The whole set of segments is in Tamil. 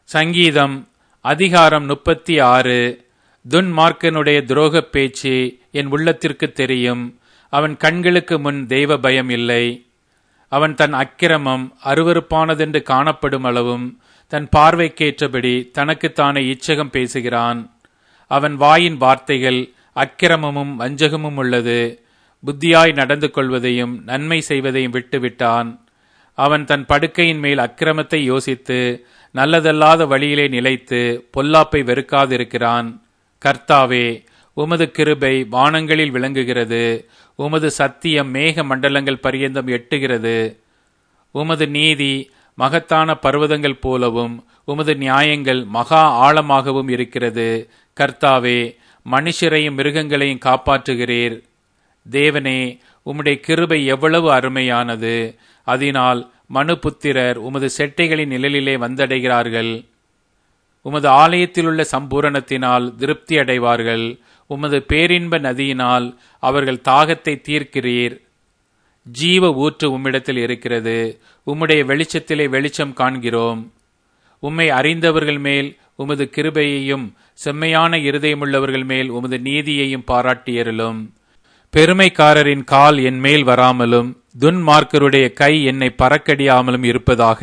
சங்கீதம் அதிகாரம் முப்பத்தி ஆறு துன்மார்க்கனுடைய துரோகப் பேச்சு என் உள்ளத்திற்கு தெரியும் அவன் கண்களுக்கு முன் தெய்வ பயம் இல்லை அவன் தன் அக்கிரமம் அருவருப்பானதென்று காணப்படும் அளவும் தன் பார்வைக்கேற்றபடி தனக்குத்தானே இச்சகம் பேசுகிறான் அவன் வாயின் வார்த்தைகள் அக்கிரமமும் வஞ்சகமும் உள்ளது புத்தியாய் நடந்து கொள்வதையும் நன்மை செய்வதையும் விட்டுவிட்டான் அவன் தன் படுக்கையின் மேல் அக்கிரமத்தை யோசித்து நல்லதல்லாத வழியிலே நிலைத்து பொல்லாப்பை வெறுக்காதிருக்கிறான் கர்த்தாவே உமது கிருபை வானங்களில் விளங்குகிறது உமது சத்தியம் மேக மண்டலங்கள் பரியந்தம் எட்டுகிறது உமது நீதி மகத்தான பர்வதங்கள் போலவும் உமது நியாயங்கள் மகா ஆழமாகவும் இருக்கிறது கர்த்தாவே மனுஷரையும் மிருகங்களையும் காப்பாற்றுகிறீர் தேவனே உம்முடைய கிருபை எவ்வளவு அருமையானது அதனால் மனுபுத்திரர் உமது செட்டைகளின் நிழலிலே வந்தடைகிறார்கள் உமது ஆலயத்திலுள்ள சம்பூரணத்தினால் திருப்தி அடைவார்கள் உமது பேரின்ப நதியினால் அவர்கள் தாகத்தை தீர்க்கிறீர் ஜீவ ஊற்று உம்மிடத்தில் இருக்கிறது உம்முடைய வெளிச்சத்திலே வெளிச்சம் காண்கிறோம் உம்மை அறிந்தவர்கள் மேல் உமது கிருபையையும் செம்மையான இருதயமுள்ளவர்கள் மேல் உமது நீதியையும் பாராட்டியருளும் பெருமைக்காரரின் கால் என் மேல் வராமலும் துன்மார்க்கருடைய கை என்னை பறக்கடியாமலும் இருப்பதாக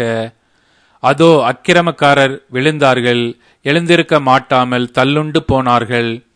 அதோ அக்கிரமக்காரர் விழுந்தார்கள் எழுந்திருக்க மாட்டாமல் தள்ளுண்டு போனார்கள்